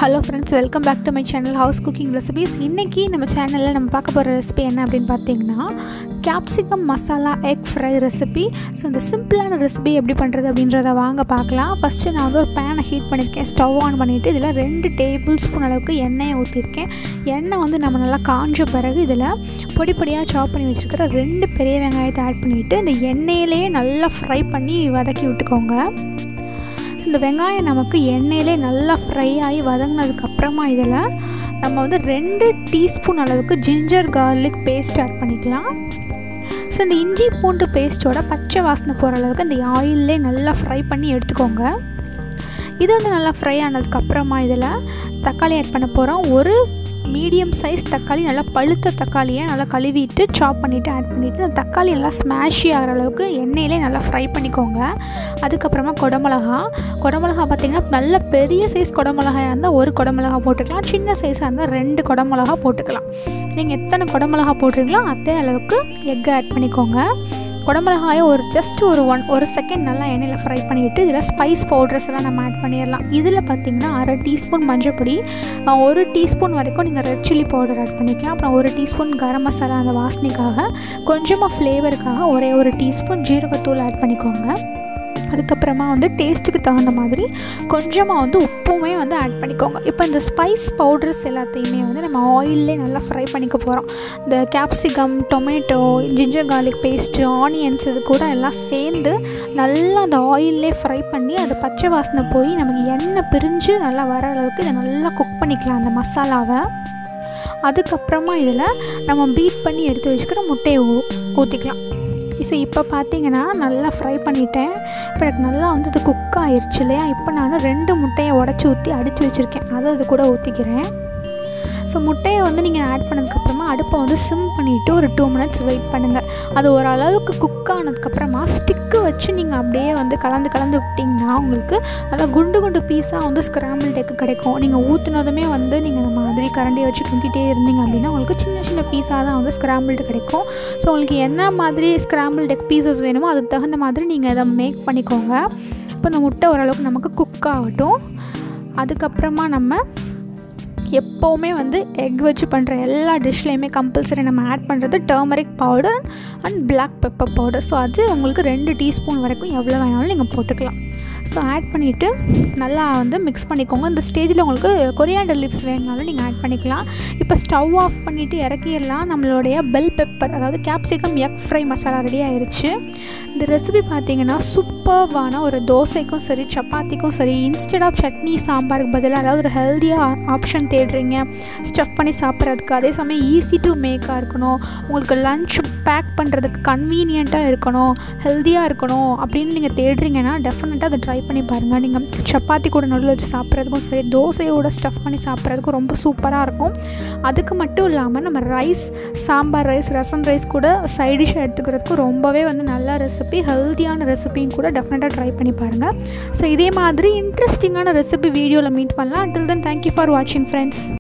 hello friends welcome back to my channel house cooking recipes இன்றைக்கி நம்ம சேனலில் நம்ம பார்க்க போகிற ரெசிபி என்ன அப்படின்னு பார்த்தீங்கன்னா capsicum masala egg fry recipe so இந்த சிம்பிளான ரெசிபி எப்படி பண்ணுறது அப்படின்றத வாங்க பார்க்கலாம் ஃபஸ்ட்டு நான் வந்து ஒரு பேனை ஹீட் பண்ணியிருக்கேன் ஸ்டவ் ஆன் பண்ணிவிட்டு இதில் ரெண்டு டேபிள் ஸ்பூன் அளவுக்கு எண்ணெயை ஊற்றிருக்கேன் எண்ணெய் வந்து நம்ம நல்லா காஞ்ச பிறகு இதில் பொடி பொடியாக சாப் பண்ணி வச்சுருக்கிற ரெண்டு பெரிய வெங்காயத்தை ஆட் பண்ணிவிட்டு இந்த எண்ணெயிலே நல்லா ஃப்ரை பண்ணி வதக்கி விட்டுக்கோங்க ஸோ இந்த வெங்காயம் நமக்கு எண்ணெயிலே நல்லா ஃப்ரை ஆகி வதங்கினதுக்கப்புறமா இதில் நம்ம வந்து ரெண்டு டீஸ்பூன் அளவுக்கு ஜிஞ்சர் கார்லிக் பேஸ்ட் ஆட் பண்ணிக்கலாம் ஸோ இந்த இஞ்சி பூண்டு பேஸ்ட்டோட பச்சை வாசனை போகிற அளவுக்கு இந்த ஆயிலே நல்லா ஃப்ரை பண்ணி எடுத்துக்கோங்க இது வந்து நல்லா ஃப்ரை ஆனதுக்கப்புறமா இதில் தக்காளி ஆட் பண்ண போகிறோம் ஒரு மீடியம் சைஸ் தக்காளி நல்லா பழுத்த தக்காளியை நல்லா கழுவிட்டு சாப் பண்ணிவிட்டு ஆட் பண்ணிவிட்டு அந்த தக்காளி நல்லா ஸ்மாஷி ஆகிற அளவுக்கு எண்ணெயிலே நல்லா ஃப்ரை பண்ணிக்கோங்க அதுக்கப்புறமா குடமிளகா குடமிளகா பார்த்திங்கன்னா நல்ல பெரிய சைஸ் குடமிளகாயாக இருந்தால் ஒரு குடமிளகா போட்டுக்கலாம் சின்ன சைஸாக இருந்தால் ரெண்டு குடமிளகா போட்டுக்கலாம் நீங்கள் எத்தனை குடமிளகா போடுறீங்களோ அதே அளவுக்கு எக்கை ஆட் பண்ணிக்கோங்க குடமிளகாயை ஒரு ஜஸ்ட் ஒரு ஒன் ஒரு செகண்ட் நல்லா எண்ணெயில் ஃப்ரை பண்ணிவிட்டு இதில் ஸ்பைஸ் பவுடர்ஸ் எல்லாம் நம்ம ஆட் பண்ணிடலாம் இதில் பார்த்திங்கன்னா அரை டீஸ்பூன் மஞ்சப்பொடி ஒரு டீஸ்பூன் வரைக்கும் நீங்கள் ரெட் சில்லி பவுடர் ஆட் பண்ணிக்கலாம் அப்புறம் ஒரு டீஸ்பூன் கரம் மசாலா அந்த வாசனைக்காக கொஞ்சமாக ஃப்ளேவருக்காக ஒரே ஒரு டீஸ்பூன் ஜீரகத்தூள் ஆட் பண்ணிக்கோங்க அதுக்கப்புறமா வந்து டேஸ்ட்டுக்கு தகுந்த மாதிரி கொஞ்சமாக வந்து உப்புமே வந்து ஆட் பண்ணிக்கோங்க இப்போ இந்த ஸ்பைஸ் பவுடர்ஸ் எல்லாத்தையுமே வந்து நம்ம ஆயிலே நல்லா ஃப்ரை பண்ணிக்க போகிறோம் இந்த capsicum tomato ginger garlic paste onions இது கூட எல்லாம் சேர்ந்து நல்லா அந்த ஆயிலே ஃப்ரை பண்ணி அது பச்சை வாசனை போய் நமக்கு எண்ணெய் பிரிஞ்சு நல்லா வர அளவுக்கு இதை நல்லா குக் பண்ணிக்கலாம் அந்த மசாலாவை அதுக்கப்புறமா இதில் நம்ம பீட் பண்ணி எடுத்து வச்சுக்கிற முட்டையை ஊ ஊற்றிக்கலாம் ஸோ இப்போ பார்த்தீங்கன்னா நல்லா ஃப்ரை பண்ணிட்டேன் இப்போ எனக்கு நல்லா வந்து இது குக் ஆயிடுச்சு இல்லையா இப்போ நான் ரெண்டு முட்டையை உடச்சி ஊற்றி அடித்து வச்சுருக்கேன் அதை அது கூட ஊற்றிக்கிறேன் ஸோ முட்டையை வந்து நீங்கள் ஆட் பண்ணதுக்கப்புறமா அடுப்பை வந்து சிம் பண்ணிவிட்டு ஒரு டூ மினிட்ஸ் வெயிட் பண்ணுங்கள் அது ஓரளவுக்கு குக் ஆனதுக்கப்புறமா ஸ்டிக்கு வச்சு நீங்கள் அப்படியே வந்து கலந்து கலந்து விட்டிங்கன்னா உங்களுக்கு நல்லா குண்டு குண்டு பீஸாக வந்து ஸ்க்ராம்பிள் டெக்கு கிடைக்கும் நீங்கள் ஊற்றுனதுமே வந்து நீங்கள் இந்த மாதிரி கரண்டியை வச்சு கிண்டிகிட்டே இருந்தீங்க அப்படின்னா உங்களுக்கு சின்ன சின்ன பீஸாக தான் வந்து ஸ்க்ராம்பிள்டு கிடைக்கும் ஸோ உங்களுக்கு என்ன மாதிரி ஸ்க்ராம்பிள் டெக் பீசஸ் வேணுமோ அதுக்கு தகுந்த மாதிரி நீங்கள் இதை மேக் பண்ணிக்கோங்க இப்போ இந்த முட்டை ஓரளவுக்கு நமக்கு குக் ஆகட்டும் அதுக்கப்புறமா நம்ம எப்போவுமே வந்து எக் வச்சு பண்ணுற எல்லா டிஷ்லேயுமே கம்பல்சரி நம்ம ஆட் பண்ணுறது turmeric powder and black pepper powder so அது உங்களுக்கு ரெண்டு டீஸ்பூன் வரைக்கும் எவ்வளோ வேணாலும் நீங்கள் போட்டுக்கலாம் ஸோ ஆட் பண்ணிவிட்டு நல்லா வந்து மிக்ஸ் பண்ணிக்கோங்க இந்த ஸ்டேஜில் உங்களுக்கு கொரியாண்டர் லீவ்ஸ் வேணுனாலும் நீங்கள் ஆட் பண்ணிக்கலாம் இப்போ ஸ்டவ் ஆஃப் பண்ணிவிட்டு இறக்கிடலாம் நம்மளுடைய பெல் பெப்பர் அதாவது capsicum egg fry masala ready ஆயிடுச்சு இந்த ரெசிபி பார்த்தீங்கன்னா சூப்பர்வான ஒரு தோசைக்கும் சரி சப்பாத்திக்கும் சரி இன்ஸ்டெட் ஆஃப் சட்னி சாம்பாருக்கு பதிலாக அதாவது ஒரு ஹெல்த்தியாக ஆப்ஷன் தேடுறீங்க ஸ்டஃப் பண்ணி சாப்பிட்றதுக்கு அதே சமயம் ஈஸி டு மேக்காக இருக்கணும் உங்களுக்கு லன்ச் பேக் பண்ணுறதுக்கு கன்வீனியண்ட்டாக இருக்கணும் ஹெல்த்தியாக இருக்கணும் அப்படின்னு நீங்கள் தேடுறீங்கன்னா டெஃபினட்டாக அதை ட்ரை பண்ணி பாருங்கள் நீங்கள் சப்பாத்தி கூட நடுவில் வச்சு சாப்பிட்றதுக்கும் சரி தோசையோட ஸ்டஃப் பண்ணி சாப்பிட்றதுக்கும் ரொம்ப சூப்பராக இருக்கும் அதுக்கு மட்டும் இல்லாமல் நம்ம rice sambar rice rasam rice கூட சைடிஷ் எடுத்துக்கிறதுக்கும் ரொம்பவே வந்து நல்ல ரெசிபி ஹெல்த்தியான ரெசிபியும் கூட டெஃபினட்டாக ட்ரை பண்ணி பாருங்கள் ஸோ இதே மாதிரி இன்ட்ரெஸ்டிங்கான ரெசிபி வீடியோவில் மீட் பண்ணலாம் அண்டில் தென் தேங்க்யூ ஃபார் வாட்சிங் ஃப்ரெண்ட்ஸ்